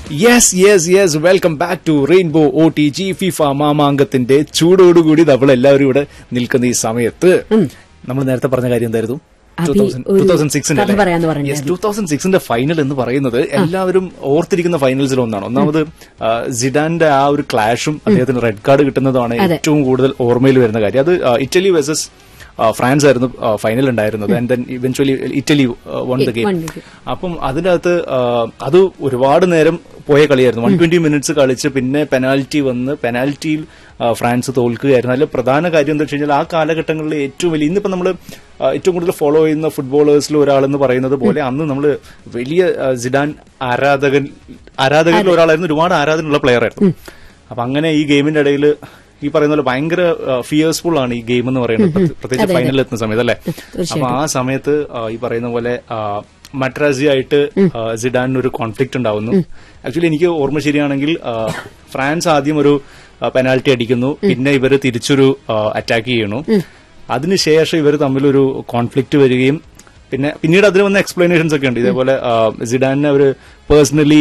Yes yes yes welcome back to rainbow O T G FIFA മാമാങ്കത്തിന്റെ ചൂടോടുകൂടി നമ്മൾ എല്ലാവരും ഇവിടെ നിൽക്കുന്ന ഈ സമയത്ത് നമ്മൾ നേരത്തെ പറഞ്ഞ കാര്യം എന്തായിരുന്നു അഭി ഒരു കഥ പറയാന്ന് പറഞ്ഞിട്ടുണ്ടായിരുന്നു. ടൂ തൗസൻഡ് സിക്സിന്റെ ഫൈനൽ എന്ന് പറയുന്നത് എല്ലാവരും ഓർത്തിരിക്കുന്ന ഫൈനൽസിൽ ഒന്നാണ് ഒന്നാമത് ആ, സിഡാന്റെ ആ ഒരു ക്ലാഷും അദ്ദേഹത്തിന് റെഡ് കാർഡ് കിട്ടുന്നതാണ് അതെ. ഏറ്റവും കൂടുതൽ ഓർമ്മയിൽ വരുന്ന കാര്യം അത് ആ, ഇറ്റലി വേഴ്സസ് ഫ്രാൻസ് ആയിരുന്നു ഫൈനൽ ഉണ്ടായിരുന്നത് and then eventually Italy won the game won the game. അപ്പം അതിനകത്ത് ആ, അത് ഒരുപാട് നേരം പോയ കളിയായിരുന്നു വൺ ട്വന്റി മിനിറ്റ്സ് കളിച്ച് പിന്നെ പെനാൽറ്റി വന്ന് പെനാൽറ്റിയിൽ ഫ്രാൻസ് തോൽക്കുകയായിരുന്നു അതിൽ പ്രധാന കാര്യം എന്താ വെച്ച് കഴിഞ്ഞാൽ ആ കാലഘട്ടങ്ങളിൽ ഏറ്റവും വലിയ ഇന്നിപ്പോ നമ്മൾ ഏറ്റവും കൂടുതൽ ഫോളോ ചെയ്യുന്ന ഫുട്ബോളേഴ്സിൽ ഒരാളെന്ന് പറയുന്നത് പോലെ അന്ന് നമ്മൾ വലിയ ആ, സിഡാൻ ആരാധകൻ ആരാധകരിൽ ഒരാളായിരുന്നു ഒരുപാട് ആരാധനയുള്ള പ്ലെയർ ആയിരുന്നു അപ്പൊ അങ്ങനെ ഈ ഗെയിമിന്റെ ഇടയിൽ ഈ പറയുന്ന പോലെ ഭയങ്കര ഫിയേഴ്സ്ഫുൾ ആണ് ഈ ഗെയിം എന്ന് പറയുന്നത് പ്രത്യേകിച്ച് പ്രത്യേകിച്ച് ഫൈനലിൽ എത്തുന്ന സമയത്ത് അല്ലേ അപ്പൊ ആ സമയത്ത് ആ, ഈ പറയുന്ന പോലെ മട്രാസി ആയിട്ട് സിഡാനിന് ഒരു കോൺഫ്ലിക്ട് ഉണ്ടാവുന്നു ആക്ച്വലി എനിക്ക് ഓർമ്മ ശരിയാണെങ്കിൽ ആ, ഫ്രാൻസ് ആദ്യം ഒരു പെനാൽറ്റി അടിക്കുന്നു പിന്നെ ഇവര് തിരിച്ചൊരു അറ്റാക്ക് ചെയ്യണു അതിനുശേഷം ഇവർ തമ്മിലൊരു കോൺഫ്ലിക്ട് വരികയും പിന്നെ പിന്നീട് അതിന് വന്ന എക്സ്പ്ലനേഷൻസ് ഒക്കെ ഉണ്ട് ഇതേപോലെ ആ, സിഡാനിനെ അവര് പേഴ്സണലി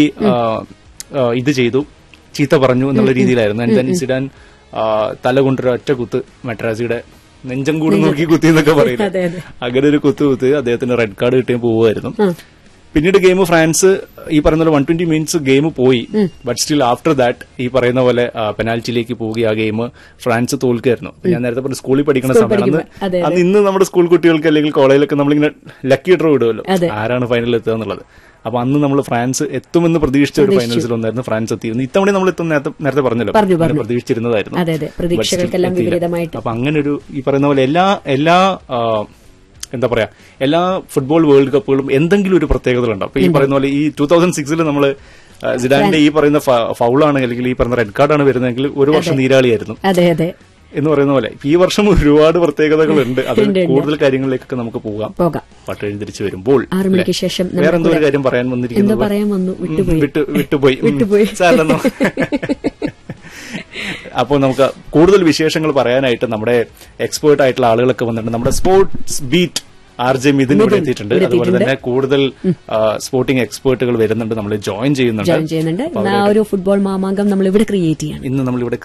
ഇത് ചെയ്തു ചീത്ത പറഞ്ഞു എന്നുള്ള രീതിയിലായിരുന്നു ആൻഡ് ദെൻ സിഡാൻ ആ, തല കൊണ്ടൊരു ഒറ്റ കുത്ത് മെട്രാസിയുടെ നെഞ്ചം കൂടി നോക്കി കുത്തി എന്നൊക്കെ അതെ, പറയുന്നത് അതെ. അങ്ങനെ ഒരു കുത്ത് കുത്ത് അദ്ദേഹത്തിന് റെഡ് കാർഡ് കിട്ടിയ പോവുമായിരുന്നു പിന്നീട് ഗെയിം ഫ്രാൻസ് ഈ പറയുന്ന പോലെ വൺ ട്വന്റി മിനിറ്റ്സ് ഗെയിം പോയി ബട്ട് സ്റ്റിൽ ആഫ്റ്റർ ദാറ്റ് ഈ പറയുന്ന പോലെ പെനാൽറ്റിയിലേക്ക് പോവുക ആ ഗെയിം ഫ്രാൻസ് തോൽക്കായിരുന്നു അപ്പൊ ഞാൻ നേരത്തെ പറഞ്ഞ സ്കൂളിൽ പഠിക്കുന്ന സ്കൂളിൽ സമയം അന്ന് പഠിക്കുമ്പോ, അതെ, അന്ന് ഇന്ന് നമ്മുടെ സ്കൂൾ കുട്ടികൾക്ക് അല്ലെങ്കിൽ കോളേജിലൊക്കെ നമ്മളിങ്ങനെ ലക്കി ഡ്രോ ഇടുമല്ലോ അതെ. ആരാണ് ഫൈനലിൽ എത്തുക എന്നുള്ളത് അപ്പൊ അന്ന് നമ്മൾ ഫ്രാൻസ് എത്തുമെന്ന് പ്രതീക്ഷിച്ച ഒരു ഫൈനൽസിൽ ഒന്നായിരുന്നു ഫ്രാൻസ് എത്തിയിരുന്നു ഇത്തവണ നമ്മൾ എത്തും നേരത്തെ നേരത്തെ പറഞ്ഞല്ലോ പറഞ്ഞു, അങ്ങനെ പറഞ്ഞു. പ്രതീക്ഷിച്ചിരുന്നതായിരുന്നു അതെ, അതെ. പ്രതീക്ഷകൾക്കെല്ലാം But still എത്തിയില്ല. വിപരീതമായിട്ട്. അപ്പൊ അങ്ങനെ ഒരു ഈ പറയുന്ന പോലെ എല്ലാ എല്ലാ ആ, എന്താ പറയാ എല്ലാ ഫുട്ബോൾ വേൾഡ് കപ്പുകളും എന്തെങ്കിലും ഒരു പ്രത്യേകതകളുണ്ടാവും അപ്പൊ ഈ പറയുന്ന പോലെ ഈ ടൂ തൗസൻഡ് സിക്സിൽ നമ്മള് ആ, സിഡാന്റെ ഈ പറയുന്ന ഫൗളാണ് അല്ലെങ്കിൽ ഈ പറയുന്ന റെഡ് കാർഡാണ് വരുന്നതെങ്കിൽ ഒരു വർഷം നീരാളിയായിരുന്നു അതെ അതെ എന്ന് പറയുന്ന പോലെ ഇപ്പൊ ഈ വർഷം ഒരുപാട് പ്രത്യേകതകളുണ്ട് അതിൽ ഉണ്ട്, ഉണ്ട്. കൂടുതൽ കാര്യങ്ങളിലേക്കൊക്കെ നമുക്ക് പോകാം പോകാം പാട്ട് എഴുതി തിരിച്ചു വരുമ്പോൾ ആറു മണിക്ക് അല്ലേ? ശേഷം വേറെ എന്തോ ഒരു നമ്മുടെ കാര്യം പറയാൻ എന്തോ വന്നിരിക്കുന്നത് പറയാൻ വന്നു ഉം, വിട്ടുപോയി വിട്ടു വിട്ടുപോയി ഉം. വിട്ടുപോയി. സാരമില്ലെന്നോ. അപ്പോൾ നമുക്ക് കൂടുതൽ വിശേഷങ്ങൾ പറയാനായിട്ട് നമ്മുടെ എക്സ്പേർട്ട് ആയിട്ടുള്ള ആളുകളൊക്കെ വന്നിട്ടുണ്ട് നമ്മുടെ sports beat R J Mithun ഇവിടെ എത്തിയിട്ടുണ്ട് ഇവിടെ അതുപോലെ എത്തിയിട്ടുണ്ട്. തന്നെ കൂടുതൽ സ്പോർട്ടിംഗ് എക്സ്പേർട്ടുകൾ വരുന്നുണ്ട് നമ്മൾ ജോയിൻ ചെയ്യുന്നുണ്ട് ജോയിൻ ചെയ്യുന്നുണ്ട് അപ്പൊ എന്നാ ആ ഒരു ഫുട്ബോൾ മാമാങ്കം നമ്മൾ ഇവിടെ ക്രിയേറ്റ് ചെയ്യണം ഇന്ന് നമ്മൾ ഇവിടെ